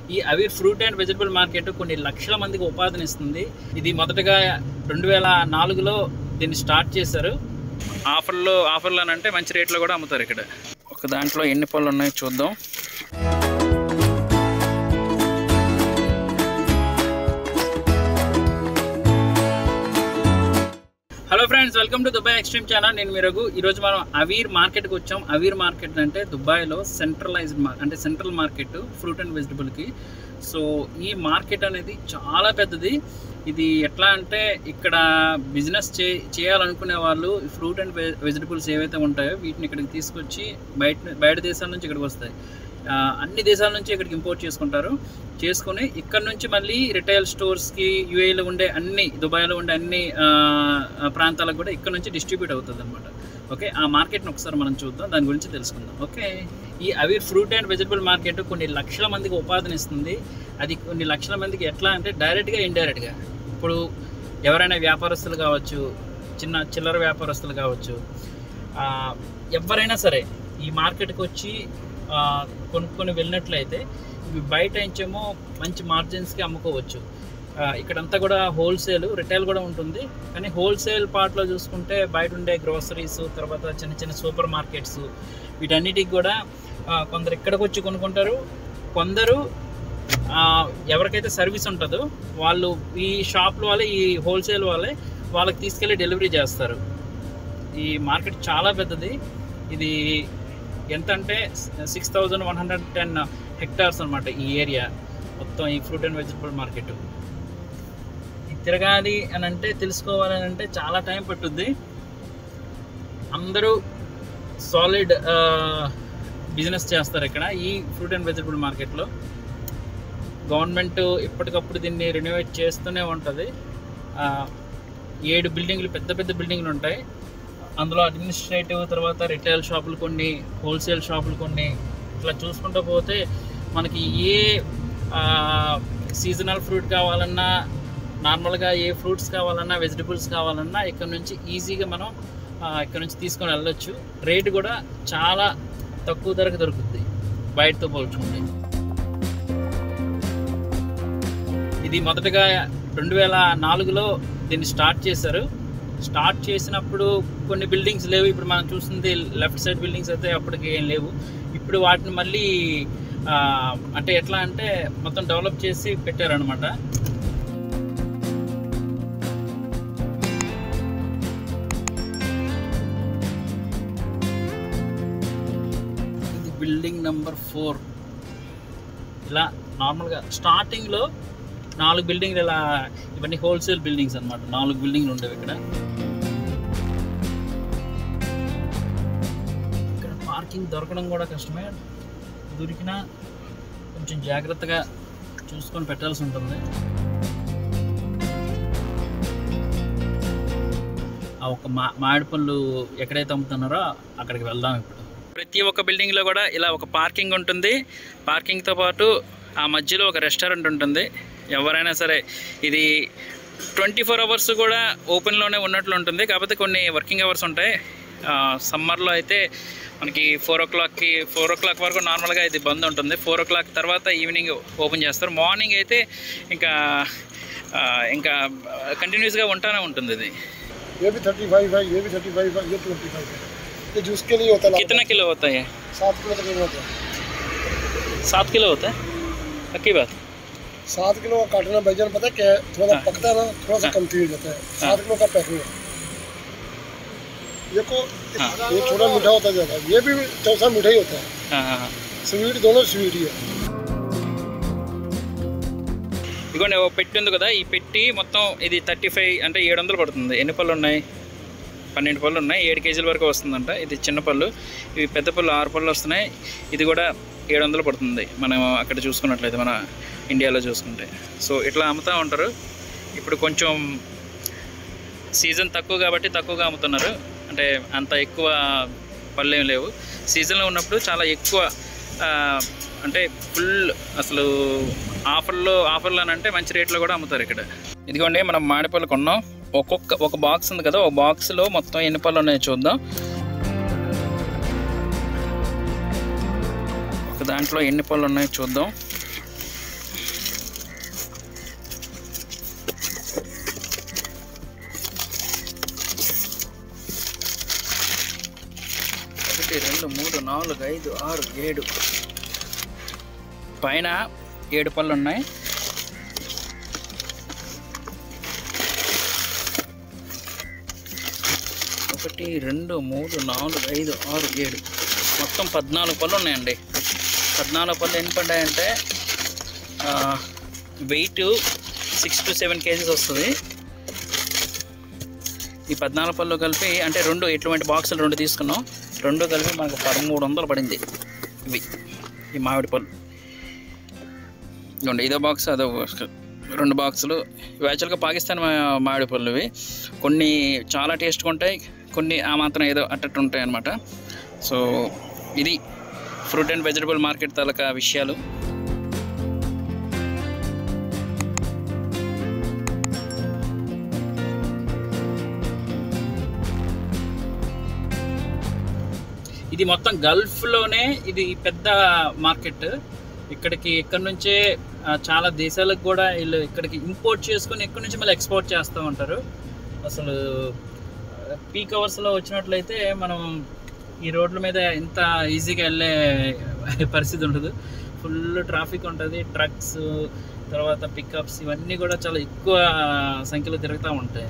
ఈ Aweer fruit and vegetable market కొన్ని లక్షల మందికి ఉపాధిని ఇస్తుంది ఇది మొదటగా రెండు వేల నాలుగులో దీన్ని స్టార్ట్ చేశారు ఆఫర్లో ఆఫర్లు అని అంటే మంచి రేట్లో కూడా అమ్ముతారు ఇక్కడ ఒక దాంట్లో ఎన్ని పళ్ళు ఉన్నాయో చూద్దాం hello friends welcome to Dubai extreme channel నేను మీరగు ఈరోజు మనం అవీర్ మార్కెట్కి వచ్చాం అవీర్ మార్కెట్ అంటే దుబాయ్లో సెంట్రలైజ్డ్ మార్కెట్ అంటే సెంట్రల్ మార్కెట్ ఫ్రూట్ అండ్ వెజిటబుల్కి సో ఈ మార్కెట్ అనేది చాలా పెద్దది ఇది ఎట్లా అంటే ఇక్కడ బిజినెస్ చే చేయాలనుకునే వాళ్ళు ఫ్రూట్ అండ్ వెజిటబుల్స్ ఏవైతే ఉంటాయో వీటిని ఇక్కడికి తీసుకొచ్చి బయట బయట దేశాల నుంచి ఇక్కడికి వస్తాయి ఆ, అన్ని దేశాల నుంచి ఇక్కడికి ఇంపోర్ట్ చేసుకుంటారు చేసుకొని ఇక్కడ నుంచి మళ్ళీ రిటైల్ స్టోర్స్కి యూఏలో ఉండే అన్ని దుబాయ్లో ఉండే అన్ని ఆ, ఆ, ప్రాంతాలకు కూడా ఇక్కడ నుంచి డిస్ట్రిబ్యూట్ అవుతుంది అనమాట ఓకే ఆ మార్కెట్ని ఒకసారి మనం చూద్దాం దాని గురించి తెలుసుకుందాం ఓకే ఈ అవి ఫ్రూట్ అండ్ వెజిటబుల్ మార్కెట్ కొన్ని లక్షల మందికి ఉపాధిని ఇస్తుంది అది కొన్ని లక్షల మందికి ఎట్లా అంటే డైరెక్ట్గా ఇండైరెక్ట్గా ఇప్పుడు ఎవరైనా వ్యాపారస్తులు కావచ్చు చిన్న చిల్లర వ్యాపారస్తులు కావచ్చు ఆ, ఎవరైనా సరే ఈ మార్కెట్కి వచ్చి ఆ, కొనుక్కొని వెళ్ళినట్లయితే ఇవి బయట నుంచేమో మంచి మార్జిన్స్కి అమ్ముకోవచ్చు ఆ, ఇక్కడంతా కూడా హోల్సేల్ రిటైల్ కూడా ఉంటుంది కానీ హోల్సేల్ పార్ట్లో చూసుకుంటే బయట ఉండే గ్రోసరీస్ తర్వాత చిన్న చిన్న సూపర్ మార్కెట్స్ వీటన్నిటికి కూడా ఆ, కొందరు ఇక్కడికి వచ్చి కొనుక్కుంటారు కొందరు ఆ, ఎవరికైతే సర్వీస్ ఉంటుందో వాళ్ళు ఈ షాప్ల వాళ్ళే ఈ హోల్సేల్ వాళ్ళే వాళ్ళకి తీసుకెళ్ళి డెలివరీ చేస్తారు ఈ మార్కెట్ చాలా పెద్దది ఇది ఎంత అంటే six thousand one hundred ten hectares అనమాట ఈ ఏరియా మొత్తం ఈ ఫ్రూట్ అండ్ వెజిటబుల్ మార్కెట్ ఇది తిరగాలి అని అంటే తెలుసుకోవాలని అంటే చాలా టైం పట్టుద్ది అందరూ సాలిడ్ బిజినెస్ చేస్తారు ఇక్కడ ఈ ఫ్రూట్ అండ్ వెజిటబుల్ మార్కెట్లో గవర్నమెంట్ ఎప్పటికప్పుడు దీన్ని రెనోవేట్ చేస్తూనే ఉంటుంది ఆ, ఏడు బిల్డింగ్లు పెద్ద పెద్ద బిల్డింగ్లు ఉంటాయి అందులో అడ్మినిస్ట్రేటివ్ తర్వాత రిటైల్ షాపులు కొన్ని హోల్సేల్ షాపులు కొన్ని ఇట్లా చూసుకుంటూ పోతే మనకి ఏ సీజనల్ ఫ్రూట్ కావాలన్నా నార్మల్గా ఏ ఫ్రూట్స్ కావాలన్నా వెజిటబుల్స్ కావాలన్నా ఇక్కడ నుంచి ఈజీగా మనం ఆ, ఇక్కడ నుంచి తీసుకొని వెళ్ళొచ్చు రేట్ కూడా చాలా తక్కువ ధరకు దొరుకుతుంది బయటతో పోల్చుకుంటే ఇది మొదటగా రెండు వేల నాలుగులో దీన్ని స్టార్ట్ చేశారు స్టార్ట్ చేసినప్పుడు కొన్ని బిల్డింగ్స్ లేవు ఇప్పుడు మనం చూస్తుంది లెఫ్ట్ సైడ్ బిల్డింగ్స్ అయితే అప్పటికి ఏం లేవు ఇప్పుడు వాటిని మళ్ళీ ఆ, అంటే ఎట్లా అంటే మొత్తం డెవలప్ చేసి పెట్టారనమాట ఇది బిల్డింగ్ నెంబర్ ఫోర్ ఇలా నార్మల్గా స్టార్టింగ్లో నాలుగు బిల్డింగ్లు ఇలా ఇవన్నీ హోల్సేల్ బిల్డింగ్స్ అన్నమాట నాలుగు బిల్డింగ్లు ఉండేవి ఇక్కడ ఇక్కడ పార్కింగ్ దొరకడం కూడా కష్టమే దొరికినా కొంచెం జాగ్రత్తగా చూసుకొని పెట్టాల్సి ఉంటుంది ఆ ఒక మా మామిడి పళ్ళు ఎక్కడైతే అమ్ముతున్నారో అక్కడికి వెళ్దాం ఇప్పుడు ప్రతి ఒక్క బిల్డింగ్లో కూడా ఇలా ఒక పార్కింగ్ ఉంటుంది పార్కింగ్తో పాటు ఆ మధ్యలో ఒక రెస్టారెంట్ ఉంటుంది ఎవరైనా సరే ఇది ట్వంటీ ఫోర్ అవర్స్ కూడా ఓపెన్లోనే ఉన్నట్లు ఉంటుంది కాకపోతే కొన్ని వర్కింగ్ అవర్స్ ఉంటాయి సమ్మర్లో అయితే మనకి ఫోర్ ఓ క్లాక్కి ఫోర్ ఓ క్లాక్ వరకు నార్మల్గా ఇది బంద్ ఉంటుంది ఫోర్ ఓ క్లాక్ తర్వాత ఈవినింగ్ ఓపెన్ చేస్తారు మార్నింగ్ అయితే ఇంకా ఆ, ఇంకా కంటిన్యూస్గా ఉంటానే ఉంటుంది ఇది ये भी थर्टी फाइव है ये भी थर्टी फाइव है ये ट्वेंटी फाइव है ये जूस के लिए होता है कितना किलो होता है ये सात किलो तक होता है सात किलो होता है पक्की बात सात किलो का काटना बैगन पता है क्या है? थोड़ा हाँ। पकता है ना थोड़ा सा हाँ। कम तेज होता है सात किलो का पैकिंग है देखो हाँ। ये थोड़ा मीठा होता है ज़्यादा ये भी चौथा मीठा ही होता है हाँ हाँ हाँ स्वीट दोनों स्वीट ही है ఇదిగోండి ఓ పెట్టి ఉంది కదా ఈ పెట్టి మొత్తం ఇది థర్టీ ఫైవ్ అంటే ఏడు వందలు పడుతుంది ఎన్ని పళ్ళు ఉన్నాయి పన్నెండు పళ్ళు ఉన్నాయి ఏడు కేజీల వరకు వస్తుందంట ఇది చిన్న పళ్ళు ఇవి పెద్ద పళ్ళు ఆరు పళ్ళు వస్తున్నాయి ఇది కూడా ఏడు వందలు పడుతుంది మనం అక్కడ చూసుకున్నట్లయితే మన ఇండియాలో చూసుకుంటే సో ఇట్లా అమ్ముతూ ఉంటారు ఇప్పుడు కొంచెం సీజన్ తక్కువ కాబట్టి తక్కువగా అమ్ముతున్నారు అంటే అంత ఎక్కువ పళ్ళు ఏం లేవు సీజన్లో ఉన్నప్పుడు చాలా ఎక్కువ ఆ, అంటే ఫుల్ అసలు ఆఫర్లో ఆఫర్లు అని అంటే మంచి రేట్లో కూడా అమ్ముతారు ఇక్కడ ఇదిగోండి మనం మామిడిపళ్ళు కొన్నాం ఒక్కొక్క ఒక బాక్స్ ఉంది కదా ఒక బాక్స్లో మొత్తం ఎన్ని పళ్ళు ఉన్నాయో చూద్దాం ఒక దాంట్లో ఎన్ని పళ్ళు ఉన్నాయో చూద్దాం రెండు మూడు నాలుగు ఐదు ఆరు ఏడు పైన ఏడు పళ్ళు ఉన్నాయి ఒకటి రెండు మూడు నాలుగు ఐదు ఆరు ఏడు మొత్తం పద్నాలుగు పళ్ళు ఉన్నాయండి పద్నాలుగు పళ్ళు ఎన్ని పడ్డాయంటే weight six to seven KGs వస్తుంది ఈ పద్నాలుగు పళ్ళు కలిపి అంటే రెండు ఇటువంటి బాక్సులు రెండు తీసుకున్నాం రెండు కలిపి మనకు పదమూడు వందలు పడింది ఇవి ఈ మామిడి పళ్ళు ఇదిగోండి ఇదో బాక్స్ అదో బాక్స్ రెండు బాక్సులు ఇవి యాక్చువల్గా పాకిస్తాన్ మా- మామిడి పళ్ళు ఇవి కొన్ని చాలా టేస్ట్గా ఉంటాయి కొన్ని ఆ మాత్రం ఏదో అట్టట్టు ఉంటాయి అన్నమాట సో ఇది ఫ్రూట్ అండ్ వెజిటబుల్ మార్కెట్ తాలూకా విషయాలు ఇది మొత్తం గల్ఫ్లోనే ఇది పెద్ద మార్కెట్ ఇక్కడికి ఇక్కడ నుంచే ఆ, చాలా దేశాలకు కూడా వీళ్ళు ఇక్కడికి ఇంపోర్ట్ చేసుకొని ఇక్కడ నుంచి మళ్ళీ ఎక్స్పోర్ట్ చేస్తూ ఉంటారు అసలు పీక్ అవర్స్లో వచ్చినట్లయితే మనం ఈ రోడ్ల మీద ఎంత ఈజీగా వెళ్ళే పరిస్థితి ఉండదు ఫుల్ ట్రాఫిక్ ఉంటుంది ట్రక్స్ తర్వాత పికప్స్ ఇవన్నీ కూడా చాలా ఎక్కువ సంఖ్యలో తిరుగుతూ ఉంటాయి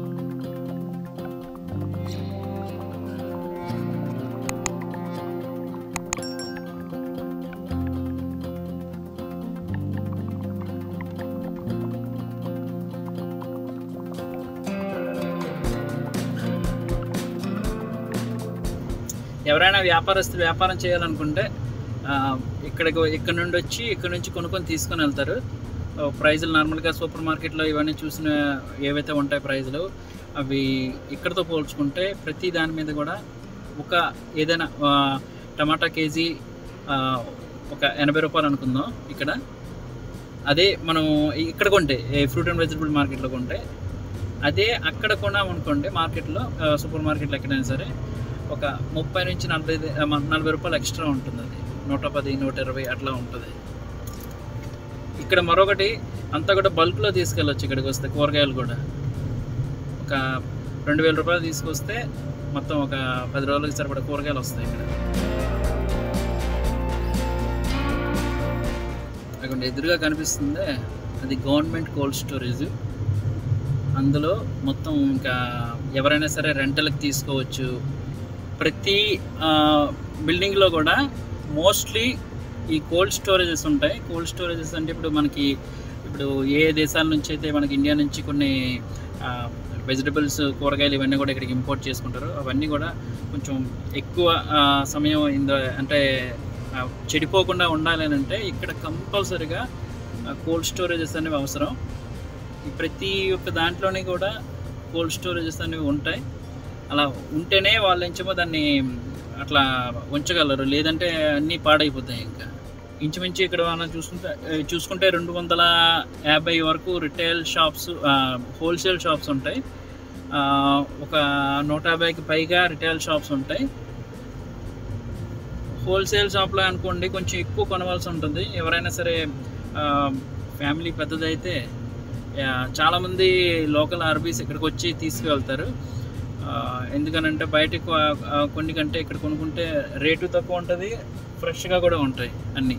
ఎవరైనా వ్యాపారస్తులు వ్యాపారం చేయాలనుకుంటే ఆ, ఇక్కడికి ఇక్కడ నుండి వచ్చి ఇక్కడ నుంచి కొనుక్కొని తీసుకొని వెళ్తారు ఆ, ప్రైజులు నార్మల్గా సూపర్ మార్కెట్లో ఇవన్నీ చూసిన ఏవైతే ఉంటాయి ప్రైజులు అవి ఇక్కడతో పోల్చుకుంటే ప్రతి దాని మీద కూడా ఒక ఏదైనా ఆ, టమాటా కేజీ ఆ, ఒక ఎనభై రూపాయలు అనుకుందాం ఇక్కడ అదే మనం ఇక్కడ కొంటే ఫ్రూట్ అండ్ వెజిటబుల్ మార్కెట్లో కొంటే అదే అక్కడ కొన్నాం అనుకోండి మార్కెట్లో ఆ, సూపర్ మార్కెట్లో ఎక్కడైనా సరే ఒక ముప్పై నుంచి నలభై ది- ఆ, మ- నలభై రూపాయలు ఎక్స్ట్రా ఉంటుంది అది నూట పది నూట ఇరవై అట్లా ఉంటుంది ఇక్కడ మరొకటి అంతా కూడా బల్క్లో తీసుకెళ్ళొచ్చు ఇక్కడికి వస్తే కూరగాయలు కూడా ఒక రెండు వేల రూపాయలు తీసుకొస్తే మొత్తం ఒక పది రోజులకి సరిపడా కూరగాయలు వస్తాయి ఇక్కడ అక్కడ ఎదురుగా కనిపిస్తుంది అది గవర్నమెంట్ కోల్డ్ స్టోరేజ్ అందులో మొత్తం ఇంకా ఎవరైనా సరే రెంటల్కి తీసుకోవచ్చు ప్రతి బిల్డింగ్లో కూడా మోస్ట్లీ ఈ కోల్డ్ స్టోరేజెస్ ఉంటాయి కోల్డ్ స్టోరేజెస్ అంటే ఇప్పుడు మనకి ఇప్పుడు ఏ దేశాల నుంచి అయితే మనకి ఇండియా నుంచి కొన్ని వెజిటబుల్స్ కూరగాయలు ఇవన్నీ కూడా ఇక్కడికి ఇంపోర్ట్ చేసుకుంటారు అవన్నీ కూడా కొంచెం ఎక్కువ ఆ, సమయం ఇంద అంటే ఆ, చెడిపోకుండా ఉండాలి అని అంటే ఇక్కడ కంపల్సరీగా కోల్డ్ స్టోరేజెస్ అనేవి అవసరం ఈ ప్రతి ఒక్క దాంట్లోని కూడా కోల్డ్ స్టోరేజెస్ అనేవి ఉంటాయి అలా ఉంటేనే వాళ్ళు ఎంచమో దాన్ని అట్లా ఉంచగలరు లేదంటే అన్నీ పాడైపోతాయి ఇంకా ఇంచుమించు ఇక్కడ మనం చూసుకుంటే ఏ, చూసుకుంటే రెండు వందల యాభై వరకు రిటైల్ షాప్స్ హోల్సేల్ షాప్స్ ఉంటాయి ఆ, ఒక నూట యాభైకి పైగా రిటైల్ షాప్స్ ఉంటాయి హోల్సేల్ షాప్లో అనుకోండి కొంచెం ఎక్కువ కొనవలసి ఉంటుంది ఎవరైనా సరే ఫ్యామిలీ పెద్దదైతే ఆ, చాలామంది లోకల్ ఆర్బీస్ ఇక్కడికి వచ్చి తీసుకువెళ్తారు ఆ, ఎందుకనంటే బయటకు కొన్ని కంటే ఇక్కడ కొనుక్కుంటే రేటు తక్కువ ఉంటుంది ఫ్రెష్గా కూడా ఉంటాయి అన్నీ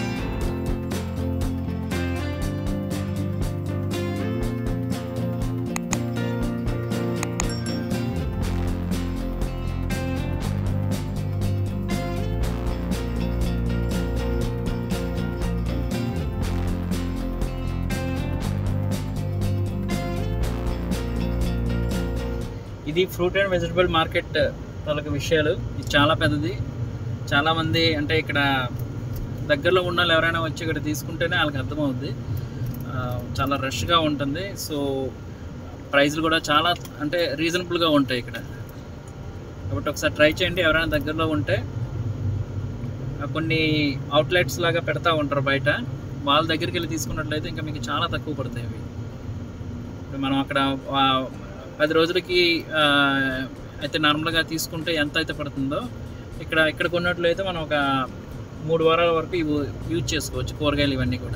ఇది ఫ్రూట్ అండ్ వెజిటబుల్ మార్కెట్ తాలూకు విషయాలు ఇది చాలా పెద్దది చాలామంది అంటే ఇక్కడ దగ్గరలో ఉన్న వాళ్ళు ఎవరైనా వచ్చి ఇక్కడ తీసుకుంటేనే వాళ్ళకి అర్థమవుద్ది ఆ, చాలా రష్గా ఉంటుంది సో ప్రైస్లు కూడా చాలా అంటే రీజనబుల్గా ఉంటాయి ఇక్కడ కాబట్టి ఒకసారి ట్రై చేయండి ఎవరైనా దగ్గరలో ఉంటే ఆ, కొన్ని అవుట్లెట్స్ లాగా పెడతా ఉంటారు బయట వాళ్ళ దగ్గరికి వెళ్ళి తీసుకున్నట్లయితే ఇంకా మీకు చాలా తక్కువ పడతాయి అవి ఇప్పుడు మనం అక్కడ ఆ, పది రోజులకి ఆ, అయితే నార్మల్గా తీసుకుంటే ఎంత అయితే పడుతుందో ఇక్కడ ఇక్కడ కొన్నట్లయితే మనం ఒక మూడు వారాల వరకు ఇవి యూజ్ చేసుకోవచ్చు కూరగాయలు ఇవన్నీ కూడా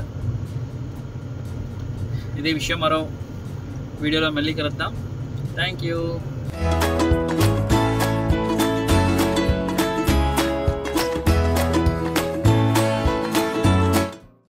ఇదే విషయం మరో వీడియోలో మళ్ళీ కలుద్దాం థ్యాంక్ యూ